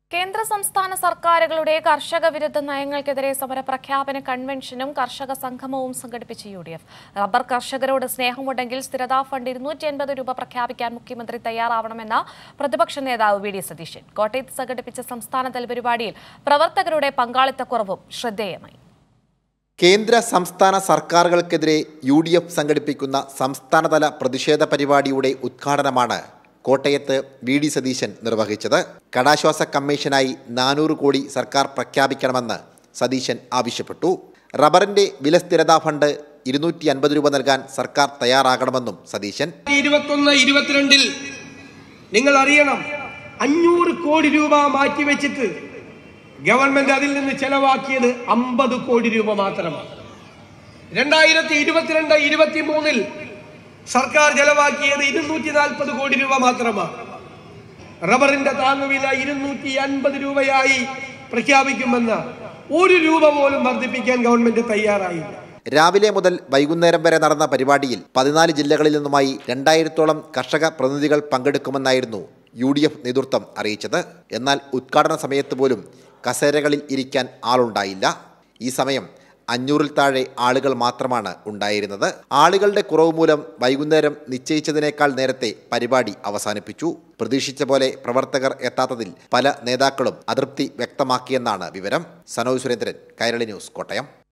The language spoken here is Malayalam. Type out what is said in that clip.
കേന്ദ്ര സംസ്ഥാന സർക്കാരുകളുടെ കർഷക വിരുദ്ധ നയങ്ങൾക്കെതിരെ സമരപ്രഖ്യാപന കൺവെൻഷനും കർഷക സംഗമവും സംഘടിപ്പിച്ച യു ഡി എഫ് റബ്ബർ കർഷകരോട് സ്നേഹമുണ്ടെങ്കിൽ സ്ഥിരതാ ഫണ്ട് ഇരുന്നൂറ്റി എൺപത് രൂപ പ്രഖ്യാപിക്കാൻ മുഖ്യമന്ത്രി തയ്യാറാവണമെന്ന പ്രതിപക്ഷ നേതാവ് വി ഡി സതീശൻ കോട്ടയത്ത് സംഘടിപ്പിച്ച സംസ്ഥാനതല പരിപാടിയിൽ പ്രവർത്തകരുടെ പങ്കാളിത്തക്കുറവും ശ്രദ്ധേയമായി കേന്ദ്ര സംസ്ഥാന സർക്കാരുകൾക്കെതിരെ യു ഡി എഫ് സംഘടിപ്പിക്കുന്ന സംസ്ഥാനതല പ്രതിഷേധ പരിപാടിയുടെ ഉദ്ഘാടനമാണ് കോട്ടയത്ത് വി ഡി സതീശൻ നിർവഹിച്ചത് കടാശ്വാസ കമ്മീഷനായി നാനൂറ് കോടി സർക്കാർ പ്രഖ്യാപിക്കണമെന്ന് സതീശൻ ആവശ്യപ്പെട്ടു റബ്ബറിന്റെ വില സ്ഥിരതാ ഫണ്ട് ഇരുന്നൂറ്റി അൻപത് രൂപ നൽകാൻ സർക്കാർ തയ്യാറാകണമെന്നും സതീശൻ ഇരുപത്തൊന്ന് ഇരുപത്തിരണ്ടിൽ നിങ്ങൾ അറിയണം അഞ്ഞൂറ് കോടി രൂപ മാറ്റിവെച്ചിട്ട് ഗവൺമെന്റ് അതിൽ നിന്ന് ചെലവാക്കിയത് അമ്പത് കോടി രൂപ മാത്രമാണ് രണ്ടായിരത്തി ഇരുപത്തിരണ്ട് ഇരുപത്തി മൂന്നിൽ സർക്കാർ ചെലവാക്കിയത് ഇരുന്നൂറ്റി നാൽപ്പത് കോടി രൂപ മാത്രമാണ് റബ്ബറിന്റെ താങ്ങുവില ഇരുന്നൂറ്റി അൻപത് രൂപയായി പ്രഖ്യാപിക്കുമെന്ന് ഒരു രൂപ പോലും വർദ്ധിപ്പിക്കാൻ ഗവൺമെന്റ് തയ്യാറായില്ല രാവിലെ മുതൽ വൈകുന്നേരം വരെ നടന്ന പരിപാടിയിൽ പതിനാല് ജില്ലകളിൽ നിന്നുമായി രണ്ടായിരത്തോളം കർഷക പ്രതിനിധികൾ പങ്കെടുക്കുമെന്നായിരുന്നു യു ഡി എഫ് നേതൃത്വം അറിയിച്ചത് എന്നാൽ ഉദ്ഘാടന സമയത്ത് പോലും കസേരകളിൽ ഇരിക്കാൻ ആളുണ്ടായില്ല ഈ സമയം അഞ്ഞൂറിൽ താഴെ ആളുകൾ മാത്രമാണ് ഉണ്ടായിരുന്നത് ആളുകളുടെ കുറവ് മൂലം വൈകുന്നേരം നിശ്ചയിച്ചതിനേക്കാൾ നേരത്തെ പരിപാടി അവസാനിപ്പിച്ചു പ്രതീക്ഷിച്ച പോലെ പ്രവർത്തകർ എത്താത്തതിൽ പല നേതാക്കളും അതൃപ്തി വ്യക്തമാക്കിയെന്നാണ് വിവരം സനോജ് സുരേന്ദ്രൻ കൈരളി ന്യൂസ് കോട്ടയം